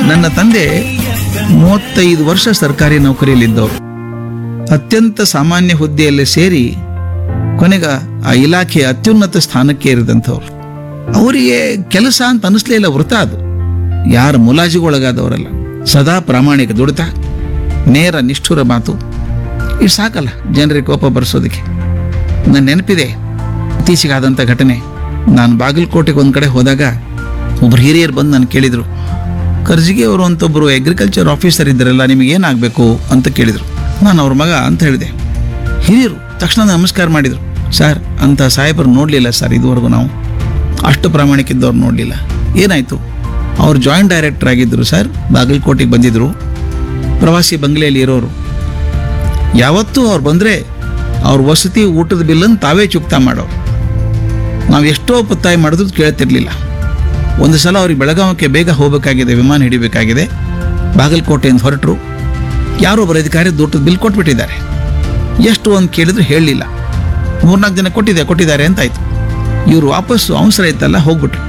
ನನ್ನ ತಂದೆ ಮೂವತ್ತೈದು ವರ್ಷ ಸರ್ಕಾರಿ ನೌಕರಿಯಲ್ಲಿದ್ದವರು ಅತ್ಯಂತ ಸಾಮಾನ್ಯ ಹುದ್ದೆಯಲ್ಲಿ ಸೇರಿ ಕೊನೆಗ ಆ ಇಲಾಖೆಯ ಅತ್ಯುನ್ನತ ಸ್ಥಾನಕ್ಕೆ ಇರಿದಂಥವ್ರು ಅವರಿಗೆ ಕೆಲಸ ಅಂತ ಅನಿಸ್ಲೇ ಇಲ್ಲ ವೃತ ಅದು ಯಾರ ಮುಲಾಜಿಗೊಳಗಾದವರಲ್ಲ ಸದಾ ಪ್ರಾಮಾಣಿಕ ದುಡಿತ ನೇರ ನಿಷ್ಠುರ ಮಾತು ಇದು ಸಾಕಲ್ಲ ಜನರಿಗೆ ಕೋಪ ಬರ್ಸೋದಕ್ಕೆ ನನ್ನ ನೆನಪಿದೆ ಇತ್ತೀಚೆಗಾದಂಥ ಘಟನೆ ನಾನು ಬಾಗಲಕೋಟೆಗೆ ಒಂದು ಕಡೆ ಹೋದಾಗ ಒಬ್ರು ಹಿರಿಯರು ಬಂದು ನಾನು ಕೇಳಿದರು ಕರ್ಜಿಗೆ ಅವರು ಅಂತ ಒಬ್ಬರು ಅಗ್ರಿಕಲ್ಚರ್ ಆಫೀಸರ್ ಇದ್ದಾರಲ್ಲ ನಿಮಗೆ ಏನಾಗಬೇಕು ಅಂತ ಕೇಳಿದರು ನಾನು ಅವ್ರ ಮಗ ಅಂತ ಹೇಳಿದೆ ಹಿರಿಯರು ತಕ್ಷಣ ನಮಸ್ಕಾರ ಮಾಡಿದರು ಸರ್ ಅಂತ ಸಾಹೇಬರು ನೋಡಲಿಲ್ಲ ಸರ್ ಇದುವರೆಗೂ ನಾವು ಅಷ್ಟು ಪ್ರಾಮಾಣಿಕಿದ್ದವ್ರು ನೋಡಲಿಲ್ಲ ಏನಾಯಿತು ಅವ್ರು ಜಾಯಿಂಟ್ ಡೈರೆಕ್ಟರ್ ಆಗಿದ್ದರು ಸರ್ ಬಾಗಲಕೋಟೆಗೆ ಬಂದಿದ್ದರು ಪ್ರವಾಸಿ ಬಂಗ್ಲೆಯಲ್ಲಿ ಇರೋರು ಯಾವತ್ತೂ ಅವ್ರು ಬಂದರೆ ಅವ್ರ ವಸತಿ ಊಟದ ಬಿಲ್ಲನ್ನು ತಾವೇ ಚುಕ್ತಾ ಮಾಡೋರು ನಾವು ಎಷ್ಟೋ ಒತ್ತಾಯ ಮಾಡಿದ್ರು ಕೇಳ್ತಿರ್ಲಿಲ್ಲ ಒಂದು ಸಲ ಅವ್ರಿಗೆ ಬೆಳಗಾವಕ್ಕೆ ಬೇಗ ಹೋಗಬೇಕಾಗಿದೆ ವಿಮಾನ ಹಿಡಿಬೇಕಾಗಿದೆ ಬಾಗಲಕೋಟೆಯಿಂದ ಹೊರಟರು ಯಾರೋ ಒಬ್ಬರು ಅಧಿಕಾರಿ ಊಟದ ಬಿಲ್ ಕೊಟ್ಬಿಟ್ಟಿದ್ದಾರೆ ಎಷ್ಟು ಒಂದು ಕೇಳಿದ್ರು ಹೇಳಲಿಲ್ಲ ಮೂರ್ನಾಲ್ಕು ಜನ ಕೊಟ್ಟಿದೆ ಕೊಟ್ಟಿದ್ದಾರೆ ಅಂತಾಯ್ತು ಇವರು ವಾಪಸ್ಸು ಅವಸರ ಇತ್ತಲ್ಲ ಹೋಗ್ಬಿಟ್ರು